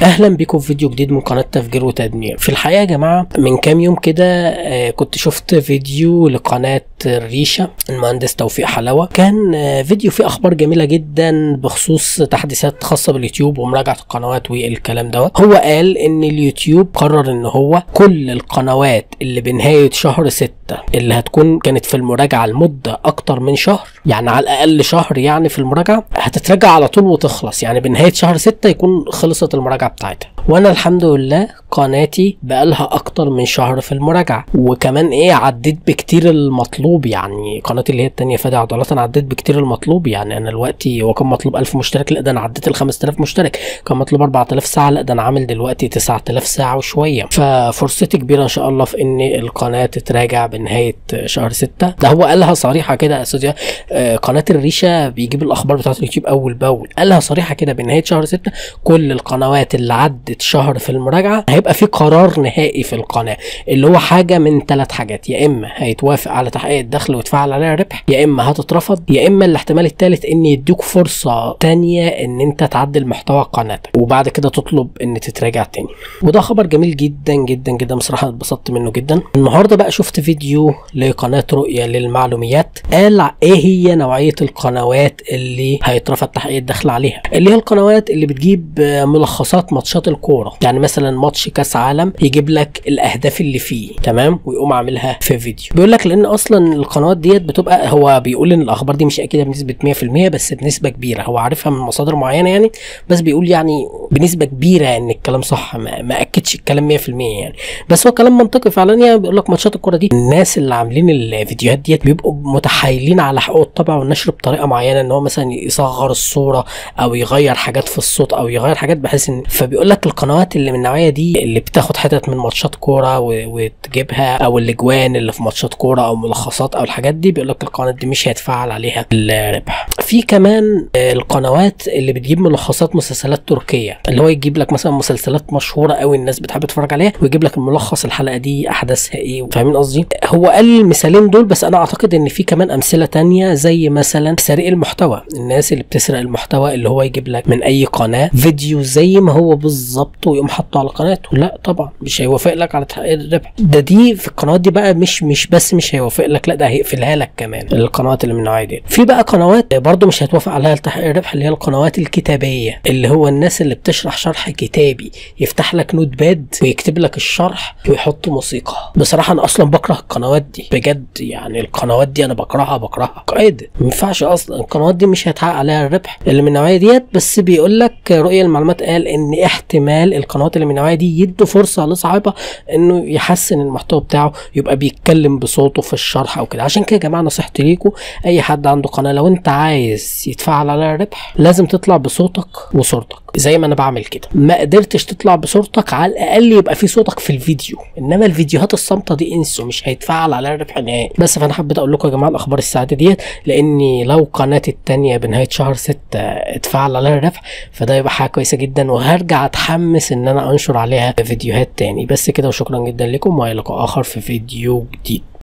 اهلا بكم في فيديو جديد من قناه تفجير وتدمير في الحقيقه يا جماعه من كام يوم كده آه، كنت شفت فيديو لقناه الريشه المهندس توفيق حلاوه كان آه، فيديو فيه اخبار جميله جدا بخصوص تحديثات خاصه باليوتيوب ومراجعه القنوات والكلام دوت هو قال ان اليوتيوب قرر ان هو كل القنوات اللي بنهايه شهر ستة اللي هتكون كانت في المراجعه لمده اكتر من شهر يعني على الاقل شهر يعني في المراجعه هتتراجع على طول وتخلص يعني بنهايه شهر ستة يكون خلصت المراجعه بتاعتها وانا الحمد لله قناتي بقالها اكتر من شهر في المراجعه وكمان ايه عديت بكتير المطلوب يعني قناتي اللي هي التانية فادي عضلات انا عديت بكتير المطلوب يعني انا دلوقتي هو كان مطلوب 1000 مشترك لا ده انا عديت ال 5000 مشترك كان مطلوب 4000 ساعه لا ده انا عامل دلوقتي 9000 ساعه وشويه ففرصتي كبيره ان شاء الله في ان القناه تتراجع بنهايه شهر 6 ده هو قالها صريحه كده يا استاذ آه، قناه الريشه بيجيب الاخبار بتاعت اليوتيوب اول باول قالها صريحه كده بنهايه شهر 6 كل القنوات اللي عدت شهر في المراجعه هيبقى في قرار نهائي في القناه اللي هو حاجه من ثلاث حاجات يا اما هيتوافق على تحقيق الدخل ويتفعل عليها ربح يا اما هتترفض يا اما الاحتمال الثالث ان يدوك فرصه تانية ان انت تعدل محتوى قناتك وبعد كده تطلب ان تتراجع تاني وده خبر جميل جدا جدا جدا بصراحه اتبسطت منه جدا النهارده بقى شفت فيديو لقناه رؤيه للمعلوميات قال ايه هي نوعيه القنوات اللي هيترفض تحقيق الدخل عليها اللي هي القنوات اللي بتجيب آه، ملخصات ماتشات الكوره يعني مثلا ماتش كاس عالم يجيب لك الاهداف اللي فيه تمام ويقوم عاملها في فيديو بيقول لك لان اصلا القنوات ديت بتبقى هو بيقول ان الاخبار دي مش اكيده بنسبه 100% بس بنسبه كبيره هو عارفها من مصادر معينه يعني بس بيقول يعني بنسبه كبيره ان الكلام صح ما, ما اكدش الكلام 100% يعني بس هو كلام منطقي فعلا يعني بيقول لك ماتشات الكوره دي الناس اللي عاملين الفيديوهات ديت بيبقوا متحايلين على حقوق الطبع والنشر بطريقه معينه ان هو مثلا يصغر الصوره او يغير حاجات في الصوت او يغير حاجات بحيث ان فبيقول لك القنوات اللي من النوعيه دي اللي بتاخد حتت من ماتشات كوره و- وتجيبها او الاجوان اللي في ماتشات كوره او ملخصات او الحاجات دي بيقول لك القنوات دي مش هيتفعل عليها الربح في كمان آه، القنوات اللي بتجيب ملخصات مسلسلات تركيه اللي هو يجيب لك مثلا مسلسلات مشهوره قوي الناس بتحب تتفرج عليها ويجيب لك الملخص الحلقه دي احداثها ايه فاهمين قصدي هو قال المثالين دول بس انا اعتقد ان في كمان امثله تانية زي مثلا سرقه المحتوى الناس اللي بتسرق المحتوى اللي هو يجيب لك من اي قناه فيديو زي ما هو بالظبط ويقوم حاطه على قناته لا طبعا مش هيوافق لك على تحقيق الربح ده دي في القنوات دي بقى مش مش بس مش هيوافق لك لا ده هيقفلها لك كمان القنوات اللي من النوعيه دي في بقى قنوات برضو مش هتوافق عليها لتحقيق الربح اللي هي القنوات الكتابيه اللي هو الناس اللي بتشرح شرح كتابي يفتح لك نوت باد ويكتب لك الشرح ويحط موسيقى بصراحه انا اصلا بكره القنوات دي بجد يعني القنوات دي انا بكرهها بكرهها قاعده ما ينفعش اصلا القنوات دي مش هيتحقق عليها الربح اللي من النوعيه ديت بس بيقول لك رؤيه المعلومات قال ان احتمال القنوات اللي من النوعيه دي يدوا فرصه لصاحبها انه يحسن المحتوى بتاعه يبقى بيتكلم بصوته في الشرح او كده عشان كده يا جماعه نصيحتي ليكم اي حد عنده قناه لو انت عايز يتفعل عليها ربح لازم تطلع بصوتك وصورتك زي ما انا بعمل كده ما قدرتش تطلع بصورتك على الاقل يبقى في صوتك في الفيديو انما الفيديوهات الصامته دي انسوا مش هيتفعل عليها ربح نهائي بس فانا حبيت اقول لكم يا جماعه الاخبار السعيده ديت لاني لو قناتي التانية بنهايه شهر ستة اتفعل عليها الربح فده يبقى حاجه كويسه جدا وهرجع اتحمس ان انا انشر عليها فيديوهات تاني بس كده وشكرا جدا لكم والى لقاء اخر في فيديو جديد